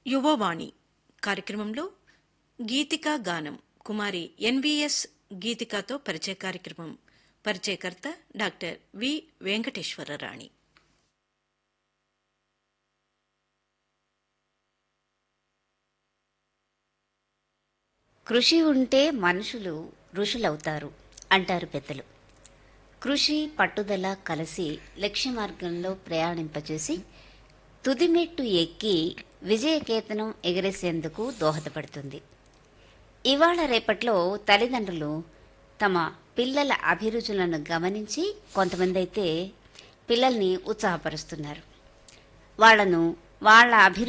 యువవాణి కార్యక్రమంలో గీతికా గానం కుమారి ఎన్బిఎస్ గీతికాతో పరిచయ కార్యక్రమం పరిచయకర్త డాక్టర్ వి వెంకటేశ్వరరాణి కృషి ఉంటే మనుషులు ఋషులవుతారు అంటారు పెద్దలు కృషి పట్టుదల కలిసి లక్ష్య మార్గంలో ప్రయాణింపచేసి తుదిమెట్టు ఎక్కి విజయకేతనం ఎగరేసేందుకు దోహదపడుతుంది ఇవాళ రేపట్లో తల్లిదండ్రులు తమ పిల్లల అభిరుచులను గమనించి కొంతమంది అయితే పిల్లల్ని ఉత్సాహపరుస్తున్నారు వాళ్లను వాళ్ళ అభిరు